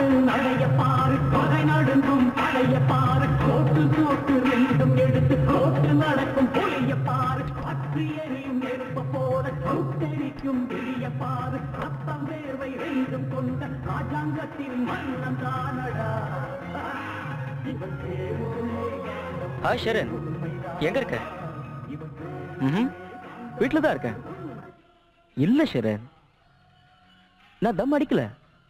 நடைய பாரு பகை நடுங்கும் பழைய பாரு கோட்டு கோட்டு ரெண்டும் எடுத்து கோட்டு நடக்கும் புளிய பாரு பற்றி எரியும் நெருப்ப போல கூட்டரிக்கும் விழிய பாரு ரத்தம் வேர்வை ரெண்டும் கொண்ட ராஜாங்கத்தின் மன்னன் தானடா இவன் தேவனே ஹாய் ஷரண் எங்க இருக்க ம் வீட்டில் தான் இருக்கேன் இல்ல ஷரண் நான் தம் அடிக்கல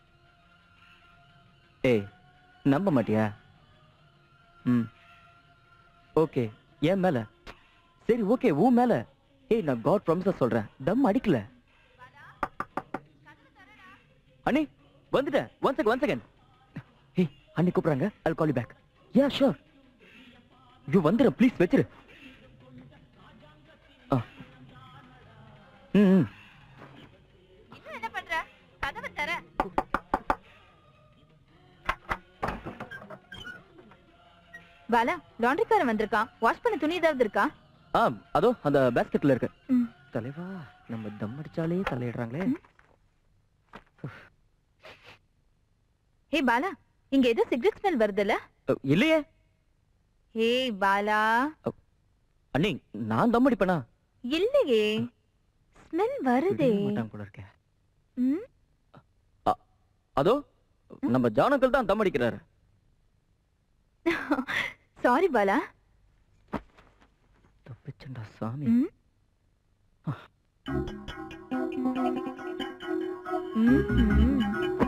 ஏய் நம்ப மாட்டியா ம் ஓகே என் மேல சரி ஓகே உன் மேல ஏய் நான் காட் ப்ராமிஸா சொல்றேன் தம் அடிக்கல அண்ணி வந்துட்டேன் ஒன் செகண்ட் ஒன் செகண்ட் ஏய் அண்ணி கூப்பிடுறாங்க I'll call you back yeah sure யூ வந்துடு ப்ளீஸ் வச்சிரு ஆ ம் ம். இன்னும் என்ன பண்ற கதவை தர பாலா லாண்ட்ரிக்காரன் வந்திருக்கான் வாஷ் பண்ண துணி ஏதாவது இருக்கா ஆ அதோ அந்த பேஸ்கெட்ல இருக்கு ம். தலைவா நம்ம தம் அடிச்சாலே தலையிடுறாங்களே ஹே பாலா இங்க ஏதோ சிகரெட் ஸ்மெல் வருதுல்ல அ, இல்லையே ஹே பாலா அண்ணி நான் தம் அடிப்பேனா இல்லையே ஸ்மெல் வருதே விடவே மாட்டாங்க போல இருக்கே ம் அதோ நம்ம ஜானக்கல் தான் தம் அடிக்கிறாரு சாரி பாலா தப்பிச்சண்டா சாமி ம் ம், ம்.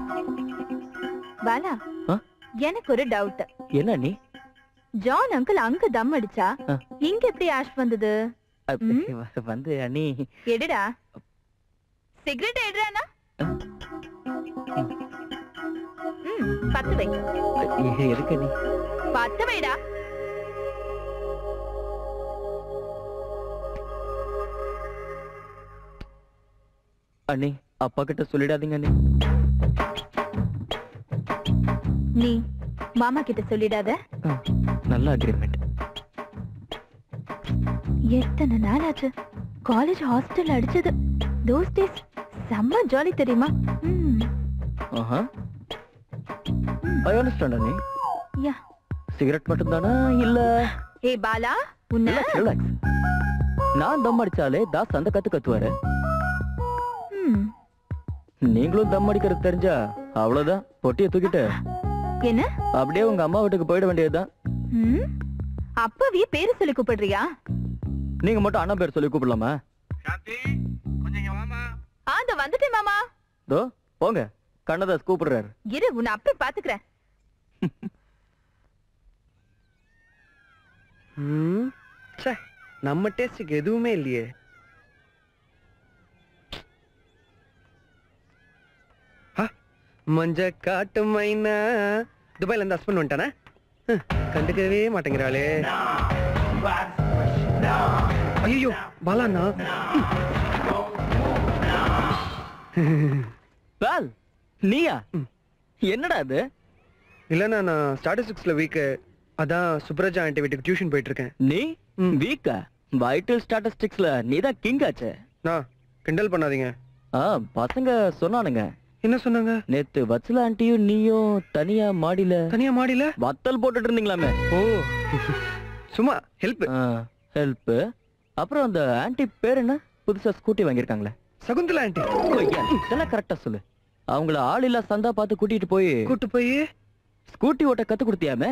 பாலா ஆ? எனக்கு ஒரு டவுட் என்ன நீ ஜான் அங்கிள் அங்க தம் அடிச்சா ஆ. இங்க எப்படி ஆஷ் வந்தது அ, ம்? வ- வந்து அண்ணி எடுடா சிகரெட் எடுறானா ம் பத்து வை எ- எதுக்கு நீ பத்து வைடா அண்ணி அப்பா கிட்ட சொல்லிடாதீங்க அண்ணி நீ மாமா கிட்ட சொல்லிடாத ஆ, நல்ல அக்ரிமெண்ட் எத்தனை நாள் ஆச்சு காலேஜ் ஹாஸ்டல் அடிச்சது தோஸ் டேஸ் செம்ம ஜாலி தெரியுமா ம் ஆஹா ஐ அண்டர்ஸ்டாண்ட் அண்ணி யா சிகரெட் மட்டும் தானா இல்ல ஏ பாலா உன்ன ரிலாக்ஸ் ரிலாக்ஸ் நான் தம் அடிச்சாலே தாஸ் அந்த கத்து கத்துவாரு ம், நீங்களும் தம் அடிக்கிறது தெரிஞ்சா அவ்வளவுதான் பொட்டியை தூக்கிட்டு என்ன அப்படியே உங்க அம்மா வீட்டுக்கு போயிட வேண்டியதுதான் ம் அப்பவே பேரு சொல்லி கூப்பிடுறியா நீங்க மட்டும் அண்ணா பேர் சொல்லி கூப்பிடலாமா ஆ இந்த வந்துட்டேன் மாமா தோ போங்க கண்ணதாஸ் கூப்பிடுறாரு இரு உன்னை அப்பே பாத்துக்கிறேன் ம் ச்சே நம்ம டேஸ்டுக்கு எதுவுமே இல்லையே ஆ, மஞ்ச காட்டு மைனா துபாயில இருந்து ஹஸ்பண்ட் வந்துட்டானே ஹம், கண்டுக்கவே மாட்டேங்கிறாளே ஐயோ பாலாண்ணா பால் நீயா ம். என்னடா இது இல்லைண்ணா நான் ஸ்டாட்டிஸ்டிக்ஸ்ல வீக்கு அதான் சுப்ரஜா ஆண்டி வீட்டுக்கு டியூஷன் போயிட்டு இருக்கேன் நீ ம். வீக்கா வைட்டல் ஸ்டாட்டிஸ்டிக்ஸ்ல நீ தான் கிங் ஆச்சே நான் கிண்டல் பண்ணாதீங்க ஆ பசங்க சொன்னானுங்க என்ன சொன்னாங்க நேத்து வச்சல ஆண்டியும் நீயும் தனியா மாடியில தனியா மாடியில வத்தல் போட்டுட்டு இருந்தீங்களாமே ஓ சும்மா ஹெல்ப் ஹெல்ப் அப்புறம் அந்த ஆன்ட்டி பேர் என்ன புதுசா ஸ்கூட்டி வாங்கியிருக்காங்களே சகுந்தலா ஆண்டி ஐயா, இதெல்லாம் கரெக்டா சொல்லு அவங்கள ஆள் இல்ல சந்தா பார்த்து கூட்டிட்டு போய் கூட்டு போய் ஸ்கூட்டி ஓட்ட கத்து கொடுத்தியாமே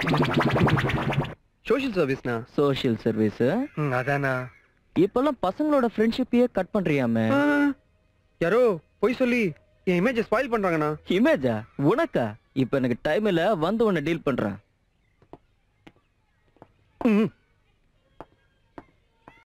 சோஷியல் சர்வீஸ்னா சோஷியல் சர்வீஸ் ம், அதானா இப்பெல்லாம் பசங்களோட ஃப்ரெண்ட்ஷிப்பையே கட் பண்றியாமே ஆ, யாரோ போய் சொல்லி என் இமேஜை ஸ்பாயில் பண்றாங்கண்ணா இமேஜா உனக்கா இப்ப எனக்கு டைம் இல்ல வந்து உன்னை டீல் பண்றேன் ம்,